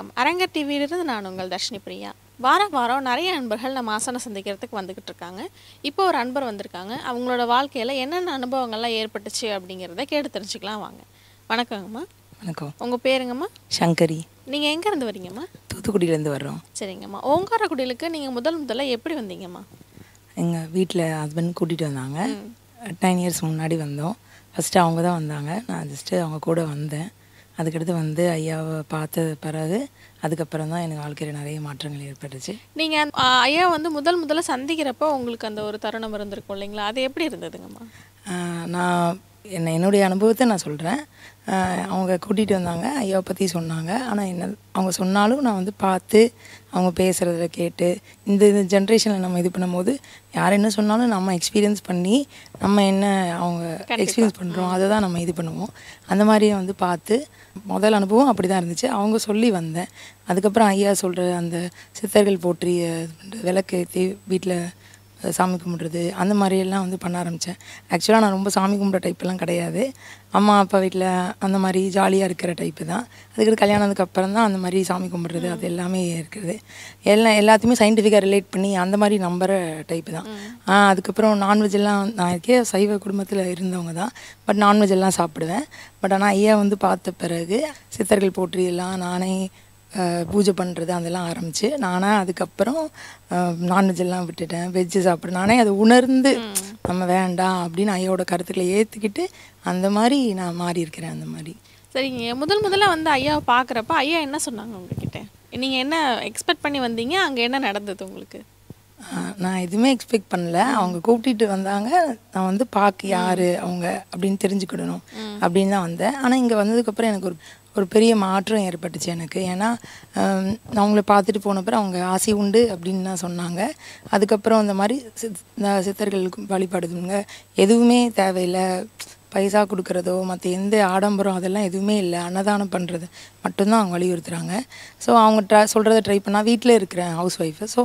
வணக்கம் அரங்கர் டிவியிலிருந்து நான் உங்கள் தர்ஷினி பிரியா வாரம் வாரம் நிறைய நண்பர்கள் நம்ம ஆசனை சந்திக்கிறதுக்கு வந்துக்கிட்டு இருக்காங்க இப்போ ஒரு அன்பர் வந்திருக்காங்க அவங்களோட வாழ்க்கையில் என்னென்ன அனுபவங்கள்லாம் ஏற்பட்டுச்சு அப்படிங்கிறத கேட்டு தெரிஞ்சுக்கலாம் வாங்க வணக்கங்கம்மா வணக்கம் உங்கள் பேருங்கம்மா சங்கரி நீங்கள் எங்கேருந்து வரீங்கம்மா தூத்துக்குடியிலேருந்து வர்றோம் சரிங்கம்மா ஓங்காரக்குடியிலுக்கு நீங்கள் முதல் முதல்ல எப்படி வந்தீங்கம்மா எங்கள் வீட்டில் ஹஸ்பண்ட் கூட்டிகிட்டு வந்தாங்க நைன் இயர்ஸ் முன்னாடி வந்தோம் ஃபஸ்ட்டு அவங்க தான் வந்தாங்க நான் ஜஸ்ட்டு அவங்க கூட வந்தேன் அதுக்கடுத்து வந்து ஐயாவை பார்த்த பிறகு அதுக்கப்புறம் தான் எனக்கு வாழ்க்கையில் நிறைய மாற்றங்கள் ஏற்பட்டுச்சு நீங்கள் ஐயா வந்து முதல் முதல்ல சந்திக்கிறப்போ உங்களுக்கு அந்த ஒரு தருணம் இருந்திருக்கும் இல்லைங்களா அது எப்படி இருந்ததுங்கம்மா ஆஹ் நான் என்ன என்னுடைய அனுபவத்தை நான் சொல்கிறேன் அவங்க கூட்டிகிட்டு வந்தாங்க ஐயாவை பற்றி சொன்னாங்க ஆனால் என்ன அவங்க சொன்னாலும் நான் வந்து பார்த்து அவங்க பேசுகிறத கேட்டு இந்த இந்த ஜென்ரேஷனில் நம்ம இது பண்ணும்போது யார் என்ன சொன்னாலும் நம்ம எக்ஸ்பீரியன்ஸ் பண்ணி நம்ம என்ன அவங்க எக்ஸ்பீரியன்ஸ் பண்ணுறோம் அதை தான் நம்ம இது பண்ணுவோம் அந்த மாதிரியே வந்து பார்த்து முதல் அனுபவம் அப்படி தான் இருந்துச்சு அவங்க சொல்லி வந்தேன் அதுக்கப்புறம் ஐயா சொல்கிற அந்த சித்தர்கள் போற்றிய விளக்கு ஏற்றி வீட்டில் சாமி கும்பிட்றது அந்த மாதிரியெல்லாம் வந்து பண்ண ஆரம்பித்தேன் ஆக்சுவலாக நான் ரொம்ப சாமி கும்பிட்ற டைப்பெல்லாம் கிடையாது அம்மா அப்பா வீட்டில் அந்த மாதிரி ஜாலியாக இருக்கிற டைப்பு தான் அதுக்கு கல்யாணத்துக்கு அப்புறம் தான் அந்த மாதிரி சாமி கும்பிட்றது அது எல்லாமே இருக்குது எல்லாம் எல்லாத்தையுமே சயின்டிஃபிக்காக ரிலேட் பண்ணி அந்த மாதிரி நம்புகிற டைப்பு தான் ஆ, அதுக்கப்புறம் நான்வெஜ் எல்லாம் நான் இருக்கே சைவ குடும்பத்தில் இருந்தவங்க தான் பட் நான்வெஜ் எல்லாம் சாப்பிடுவேன் பட் ஆனால் ஐயா வந்து பார்த்த பிறகு சித்தர்கள் போற்றி எல்லாம் நானே அஹ் பூஜை பண்ணுறது அதெல்லாம் ஆரம்பிச்சு நானாக அதுக்கப்புறம் நான்வெஜ் எல்லாம் விட்டுட்டேன் வெஜ்ஜு சாப்பிட நானே அதை உணர்ந்து நம்ம வேண்டாம் அப்படின்னு ஐயாவோட கருத்துக்களை ஏற்றுக்கிட்டு அந்த மாதிரி நான் மாறி இருக்கிறேன் அந்த மாதிரி சரிங்க முதல் முதல்ல வந்து ஐயாவை பார்க்குறப்ப ஐயா என்ன சொன்னாங்க உங்ககிட்ட நீங்கள் என்ன எக்ஸ்பெக்ட் பண்ணி வந்தீங்க அங்கே என்ன நடந்தது உங்களுக்கு அஹ் நான் எதுவுமே எக்ஸ்பெக்ட் பண்ணல அவங்க கூப்பிட்டுட்டு வந்தாங்க நான் வந்து பார்க்க யார் அவங்க அப்படின்னு தெரிஞ்சுக்கிடணும் அப்படின்னு தான் வந்தேன் ஆனால் இங்கே வந்ததுக்கப்புறம் எனக்கு ஒரு ஒரு பெரிய மாற்றம் ஏற்பட்டுச்சு எனக்கு ஏன்னா ஹம், நான் அவங்கள பார்த்துட்டு போனப்பறம் அவங்க ஆசை உண்டு அப்படின்னு தான் சொன்னாங்க அதுக்கப்புறம் அந்த மாதிரி சித் இந்த சித்தர்களுக்கு வழிபாடுதுங்க எதுவுமே தேவையில்லை பைசா கொடுக்குறதோ மற்ற எந்த ஆடம்பரம் அதெல்லாம் எதுவுமே இல்லை அன்னதானம் பண்ணுறது மட்டும்தான் அவங்க வலியுறுத்துறாங்க ஸோ அவங்க ட்ரை சொல்கிறத ட்ரை பண்ணால் வீட்டில் இருக்கிறேன் ஹவுஸ் ஒய்ஃபு ஸோ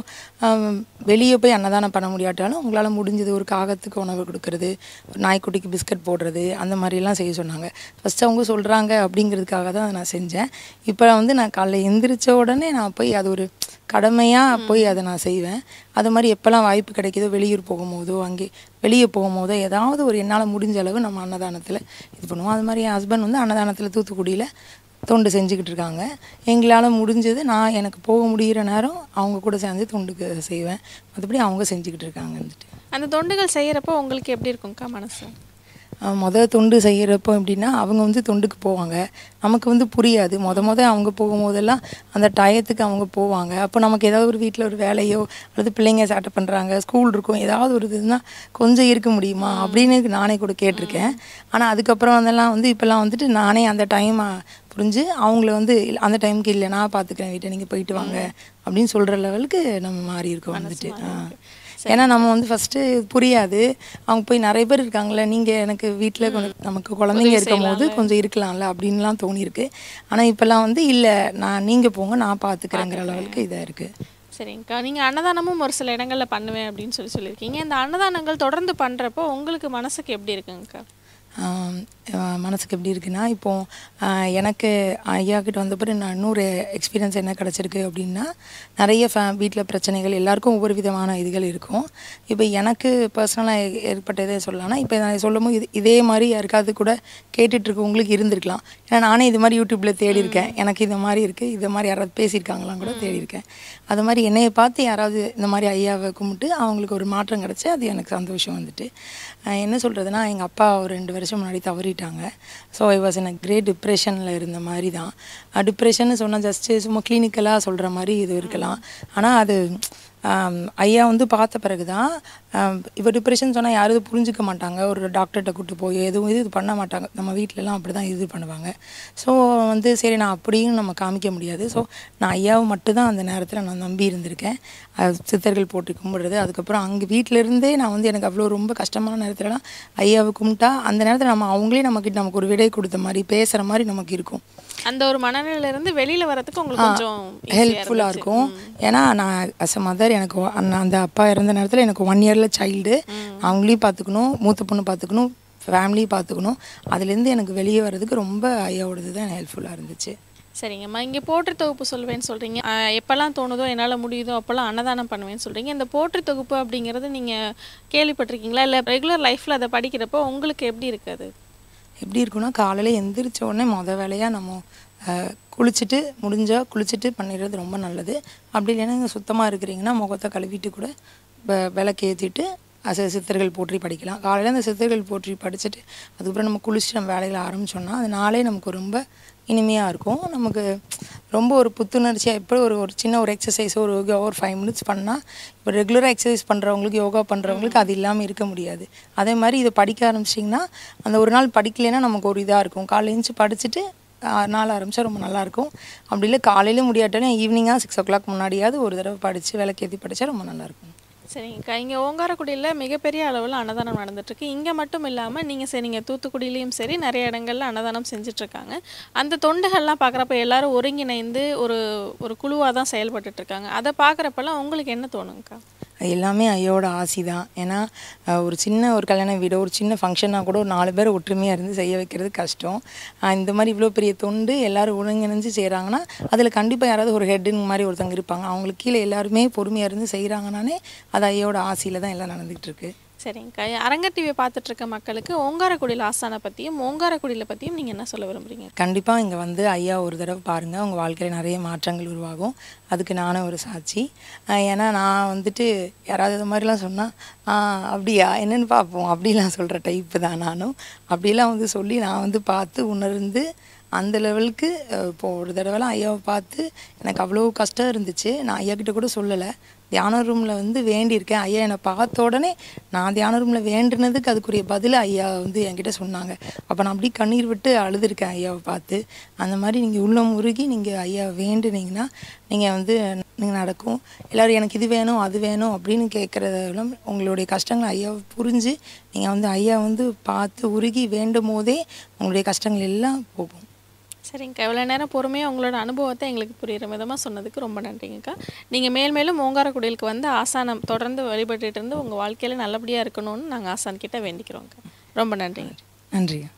வெளியே போய் அன்னதானம் பண்ண முடியாட்டாலும் உங்களால் முடிஞ்சது ஒரு காகத்துக்கு உணவு கொடுக்கறது ஒரு நாய்க்குட்டிக்கு பிஸ்கட் போடுறது அந்த மாதிரிலாம் செய்ய சொன்னாங்க ஃபஸ்ட்டு அவங்க சொல்கிறாங்க அப்படிங்கிறதுக்காக தான் அதை நான் செஞ்சேன் இப்போ வந்து நான் காலைல எந்திரிச்ச உடனே நான் போய் அது ஒரு கடமையாக போய் அதை நான் செய்வேன் அது மாதிரி எப்போல்லாம் வாய்ப்பு கிடைக்குதோ வெளியூர் போகும்போதோ அங்கே வெளியே போகும்போதோ ஏதாவது ஒரு என்னால் முடிஞ்ச அளவு நம்ம அன்னதானத்தில் இது பண்ணுவோம் அது மாதிரி என் ஹஸ்பண்ட் வந்து அன்னதானத்தில் தூத்துக்குடியில் தொண்டு செஞ்சுக்கிட்டு இருக்காங்க எங்களால் முடிஞ்சது நான் எனக்கு போக முடிகிற நேரம் அவங்க கூட சேர்ந்து தொண்டுக்கு செய்வேன் மற்றபடி அவங்க செஞ்சுக்கிட்டு இருக்காங்க வந்துட்டு அந்த தொண்டுகள் செய்கிறப்போ உங்களுக்கு எப்படி இருக்கும்க்கா மனசு அஹ் முத தொண்டு செய்கிறப்போ எப்படின்னா அவங்க வந்து தொண்டுக்கு போவாங்க நமக்கு வந்து புரியாது முத முத அவங்க போகும்போதெல்லாம் அந்த டயத்துக்கு அவங்க போவாங்க அப்போ நமக்கு ஏதாவது ஒரு வீட்டில் ஒரு வேலையோ அல்லது பிள்ளைங்க சேட்டை பண்ணுறாங்க ஸ்கூல் இருக்கும் ஏதாவது ஒரு இதுனா கொஞ்சம் இருக்க முடியுமா அப்படின்னு நானே கூட கேட்டிருக்கேன் ஆனால் அதுக்கப்புறம் அதெல்லாம் வந்து இப்போல்லாம் வந்துட்டு நானே அந்த டைம் புரிஞ்சு அவங்கள வந்து இல்ல, அந்த டைமுக்கு இல்லை நான் பார்த்துக்கிறேன் வீட்டை நீங்கள் போயிட்டு வாங்க அப்படின்னு சொல்கிற லெவலுக்கு நம்ம மாறி இருக்கோம் வந்துட்டு ஆ. ஏன்னா நம்ம வந்து ஃபஸ்ட்டு புரியாது அவங்க போய் நிறைய பேர் இருக்காங்களே நீங்கள் எனக்கு வீட்டில் கொஞ்சம் நமக்கு குழந்தைங்க இருக்கும் போது கொஞ்சம் இருக்கலாம்ல அப்படின்லாம் தோணியிருக்கு ஆனால் இப்போல்லாம் வந்து இல்லை நான் நீங்கள் போங்க நான் பார்த்துக்கிறேங்கிற லெவலுக்கு இதாக இருக்குது சரிங்கக்கா நீங்கள் அன்னதானமும் ஒரு சில இடங்களில் பண்ணுவேன் அப்படின்னு சொல்லி சொல்லியிருக்கீங்க இந்த அன்னதானங்கள் தொடர்ந்து பண்ணுறப்போ உங்களுக்கு மனசுக்கு எப்படி இருக்குங்கக்கா ஆம், அஹ் மனசுக்கு எப்படி இருக்குன்னா இப்போ ஆஹ் எனக்கு ஐயா கிட்ட வந்த பிறகு நான் இன்னொரு எக்ஸ்பீரியன்ஸ் என்ன கிடச்சிருக்கு அப்படின்னா நிறைய ஃபே வீட்டில் பிரச்சனைகள் எல்லாருக்கும் ஒவ்வொரு விதமான இதுகள் இருக்கும் இப்போ எனக்கு பர்சனலாக ஏற்பட்டதே சொல்லலாம்னா இப்போ நான் சொல்லும்போது இது இதே மாதிரி யாருக்காவது கூட கேட்டுட்டு இருக்கவங்களுக்கு இருந்திருக்கலாம் ஏன்னா நானே இது மாதிரி யூடியூப்பில் தேடி இருக்கேன் எனக்கு இந்த மாதிரி இருக்குது இது மாதிரி யாராவது பேசியிருக்காங்களாம் கூட தேடி இருக்கேன் அது மாதிரி என்னைய பார்த்து யாராவது இந்த மாதிரி ஐயாவை கும்பிட்டு அவங்களுக்கு ஒரு மாற்றம் கிடச்சி அது எனக்கு சந்தோஷம் வந்துட்டு ஆஹ் என்ன சொல்கிறதுனா எங்கள் அப்பா ஒரு ரெண்டு வருஷம் முன்னாடி தவறிட்டாங்க so I was in a great டிப்ரெஷனில் இருந்த மாதிரி தான் டிப்ரெஷன் சொன்னால் ஜஸ்ட்டு சும்மா கிளினிக்கலாக சொல்கிற மாதிரி இது இருக்கலாம் ஆனால் அது ஆம், ஐயா வந்து பார்த்த பிறகு தான் இப்போ டிப்ரெஷன் சொன்னால் யாரும் இது புரிஞ்சுக்க மாட்டாங்க ஒரு டாக்டர்கிட்ட கூட்டு போய் எதுவும் இது இது பண்ண மாட்டாங்க நம்ம வீட்டிலலாம் அப்படி தான் இது பண்ணுவாங்க ஸோ வந்து சரி நான் அப்படியும் நம்ம காமிக்க முடியாது ஸோ நான் ஐயாவை மட்டும்தான் அந்த நேரத்தில் நான் நம்பி இருந்திருக்கேன் அது சித்தர்கள் போட்டு கும்பிடுறது அதுக்கப்புறம் அங்கே வீட்டில இருந்தே நான் வந்து எனக்கு அவ்வளோ ரொம்ப கஷ்டமான நேரத்துலலாம் ஐயாவை கும்பிட்டா அந்த நேரத்தில் நம்ம அவங்களே நமக்கு நமக்கு ஒரு விடை கொடுத்த மாதிரி பேசுகிற மாதிரி நமக்கு இருக்கும் அந்த ஒரு மனநிலையில இருந்து வெளியில வரதுக்கு உங்களுக்கு கொஞ்சம் easy-ஆ ஹெல்ப்ஃபுல்லாக இருந்துச்சு. இருக்கும் ஏன்னா நான் அஸ் அ மதர் எனக்கு ஒ- அந்த அந்த அப்பா இறந்த நேரத்தில் எனக்கு ஒன் இயரில் சைல்டு அவங்களையும் பார்த்துக்கணும் மூத்த பொண்ணு பார்த்துக்கணும் ஃபேமிலியும் பார்த்துக்கணும் அதுலேருந்து எனக்கு வெளியே வர்றதுக்கு ரொம்ப ஐயாவோடது தான் ஹெல்ப்ஃபுல்லாக இருந்துச்சு சரிங்கம்மா இங்கே போற்றி தொகுப்பு சொல்வேன்னு சொல்கிறீங்க எப்போல்லாம் தோணுதோ என்னால் முடியுதோ அப்போல்லாம் அன்னதானம் பண்ணுவேன்னு சொல்கிறீங்க இந்த போற்றி தொகுப்பு அப்படிங்கிறது நீங்கள் கேள்விப்பட்டிருக்கீங்களா இல்லை ரெகுலர் லைஃப்பில் அதை படிக்கிறப்போ உங்களுக்கு எப்படி இருக்குது எப்படி இருக்குன்னா காலையில் எந்திரிச்ச உடனே முத வேலையாக நம்ம அஹ், குளிச்சுட்டு முடிஞ்சால் குளிச்சுட்டு பண்ணிடுறது ரொம்ப நல்லது அப்படி இல்லைன்னா நீங்கள் சுத்தமாக இருக்கிறீங்கன்னா முகத்தை கழுவிட்டு கூட வெ- விளக்கு ஏற்றிட்டு அச சித்தர்கள் போற்றி படிக்கலாம் காலையில் அந்த சித்தர்கள் போற்றி படிச்சுட்டு அதுக்கப்புறம் நம்ம குளிச்சுட்டு நம்ம வேலையில் ஆரம்பிச்சோம்னா அது நாளே நமக்கு ரொம்ப இனிமையாக இருக்கும் நமக்கு ரொம்ப ஒரு புத்துணர்ச்சியாக எப்படி ஒரு ஒரு சின்ன ஒரு எக்ஸசைஸ் ஒரு யோகா ஒரு ஃபைவ் மினிட்ஸ் பண்ணால் இப்போ ரெகுலராக எக்ஸசைஸ் பண்ணுறவங்களுக்கு யோகா பண்ணுறவங்களுக்கு அது இல்லாமல் இருக்க முடியாது அதே மாதிரி இதை படிக்க ஆரம்பிச்சிட்டிங்கன்னா அந்த ஒரு நாள் படிக்கலைன்னா நமக்கு ஒரு இதாக இருக்கும் காலையில் எழுந்துச்சு படிச்சுட்டு ஆ, நாள் ஆரம்பித்தா ரொம்ப நல்லாயிருக்கும் அப்படி இல்லை காலையில் முடியாட்டாலும் ஈவினிங்காக சிக்ஸ் ஓ கிளாக் முன்னாடியாவது ஒரு தடவை படித்து விளக்கேற்றி படித்தா ரொம்ப நல்லாயிருக்கும் சரிங்கக்கா இங்கே ஓங்காரக்குடியில் மிகப்பெரிய அளவில் அன்னதானம் நடந்துட்டுருக்கு இங்கே மட்டும் இல்லாமல் நீங்கள் சரி நீங்கள் தூத்துக்குடியிலையும் சரி நிறைய இடங்கள்ல அன்னதானம் செஞ்சிட்ருக்காங்க அந்த தொண்டுகள்லாம் பார்க்குறப்ப எல்லாரும் ஒருங்கிணைந்து ஒரு ஒரு குழுவாக தான் செயல்பட்டுட்டு இருக்காங்க அதை பார்க்குறப்பெல்லாம் உங்களுக்கு என்ன தோணுங்கக்கா அது எல்லாமே ஐயோட ஆசி தான் ஏன்னா அஹ், ஒரு சின்ன ஒரு கல்யாண வீடோ ஒரு சின்ன ஃபங்க்ஷனாக கூட ஒரு நாலு பேர் ஒற்றுமையாக இருந்து செய்ய வைக்கிறது கஷ்டம் அஹ், இந்த மாதிரி இவ்வளோ பெரிய தொண்டு எல்லாரும் ஒருங்கிணைஞ்சு செய்கிறாங்கன்னா அதில் கண்டிப்பாக யாராவது ஒரு ஹெட்டுங்க மாதிரி ஒருத்தங்க இருப்பாங்க அவங்களுக்கு கீழே எல்லாருமே பொறுமையாக இருந்து செய்கிறாங்கனாலே அது ஐயோட ஆசையில் தான் எல்லாம் நடந்துகிட்டு இருக்கு சரிங்கக்கா அரங்க டிவி பார்த்துட்டு இருக்க மக்களுக்கு ஓங்காரக்குடியில் ஆசானை பற்றியும் ஓங்காரக்குடியில் பற்றியும் நீங்கள் என்ன சொல்ல விரும்புறீங்க கண்டிப்பாக இங்கே வந்து ஐயா ஒரு தடவை பாருங்கள் உங்கள் வாழ்க்கையில் நிறைய மாற்றங்கள் உருவாகும் அதுக்கு நானும் ஒரு சாட்சி அஹ் ஏன்னா நான் வந்துட்டு யாராவது இது மாதிரிலாம் சொன்னால் அப்படியா என்னன்னு பார்ப்போம் அப்படிலாம் சொல்கிற டைப்பு தான் நானும் அப்படிலாம் வந்து சொல்லி நான் வந்து பார்த்து உணர்ந்து அந்த லெவலுக்கு இப்போ ஒரு தடவைலாம் ஐயாவை பார்த்து எனக்கு அவ்வளோ கஷ்டம் இருந்துச்சு நான் ஐயா கிட்ட கூட சொல்லலை தியான ரூமில் வந்து வேண்டியிருக்கேன் ஐயா என்னை பார்த்த உடனே நான் தியான ரூமில் வேண்டுனதுக்கு அதுக்குரிய பதில் ஐயா வந்து என்கிட்ட சொன்னாங்க அப்போ நான் அப்படியே கண்ணீர் விட்டு அழுதுருக்கேன் ஐயாவை பார்த்து அந்த மாதிரி நீங்கள் உள்ளம் உருகி நீங்கள் ஐயா வேண்டுனீங்கன்னா நீங்கள் வந்து நீங்கள் நடக்கும் எல்லோரும் எனக்கு இது வேணும் அது வேணும் அப்படின்னு கேட்குறதெல்லாம் உங்களுடைய கஷ்டங்களை ஐயாவை புரிஞ்சு நீங்கள் வந்து ஐயா வந்து பார்த்து உருகி வேண்டும் போதே உங்களுடைய கஷ்டங்கள் எல்லாம் போகும் சரிங்கக்கா இவ்வளோ நேரம் பொறுமையாக உங்களோட அனுபவத்தை எங்களுக்கு புரியுற விதமாக சொன்னதுக்கு ரொம்ப நன்றிங்கக்கா நீங்கள் மேல் மேலும் ஓங்காரக்குடிலுக்கு வந்து ஆசானம் தொடர்ந்து வழிபட்டுட்டு இருந்து உங்கள் வாழ்க்கையில் நல்லபடியாக இருக்கணும்னு நாங்கள் ஆசான் கிட்ட வேண்டிக்கிறோங்க்கா ரொம்ப நன்றிங்க நன்றிங்க